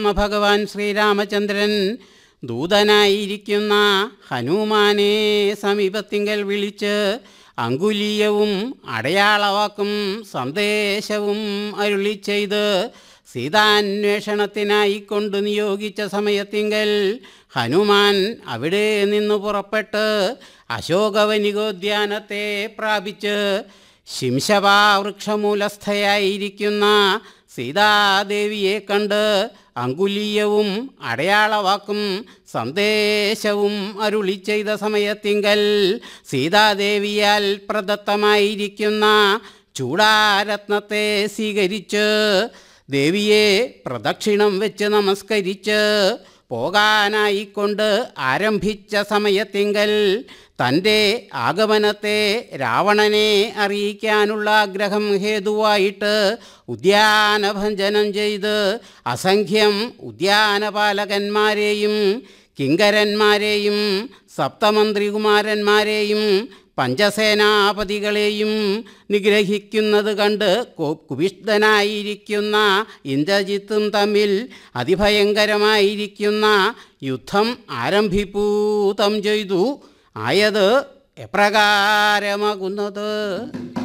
ഭഗവാൻ ശ്രീരാമചന്ദ്രൻ ദൂതനായിരിക്കുന്ന ഹനുമാനെ സമീപത്തിങ്കൽ വിളിച്ച് അങ്കുലീയവും അടയാളവാക്കും സന്ദേശവും അരുളി ചെയ്ത് സീതാന്വേഷണത്തിനായി കൊണ്ട് നിയോഗിച്ച സമയത്തിങ്കൽ ഹനുമാൻ അവിടെ നിന്ന് പുറപ്പെട്ട് അശോകവനികോദ്യാനത്തെ പ്രാപിച്ച് ശിംശവാവൃക്ഷമൂലസ്ഥയായിരിക്കുന്ന സീതാദേവിയെ കണ്ട് അങ്കുലീയവും അടയാളവാക്കും സന്ദേശവും അരുളി ചെയ്ത സമയത്തിങ്കൽ സീതാദേവിയാൽ പ്രദത്തമായിരിക്കുന്ന ചൂടാരത്നത്തെ സ്വീകരിച്ച് ദേവിയെ പ്രദക്ഷിണം വെച്ച് നമസ്കരിച്ച് പോകാനായിക്കൊണ്ട് ആരംഭിച്ച സമയത്തിങ്കൽ തൻ്റെ ആഗമനത്തെ രാവണനെ അറിയിക്കാനുള്ള ആഗ്രഹം ഹേതുവായിട്ട് ഉദ്യാനഭഞ്ജനം ചെയ്ത് അസംഖ്യം ഉദ്യാനപാലകന്മാരെയും കിങ്കരന്മാരെയും സപ്തമന്ത്രികുമാരന്മാരെയും പഞ്ചസേനാപതികളെയും നിഗ്രഹിക്കുന്നത് കണ്ട് കു- കുപിഷ്ഠനായിരിക്കുന്ന ഇന്ദ്രജിത്തും തമ്മിൽ അതിഭയങ്കരമായിരിക്കുന്ന യുദ്ധം ആരംഭിപ്പൂതം ചെയ്തു ആയത് എപ്രകാരമാകുന്നത്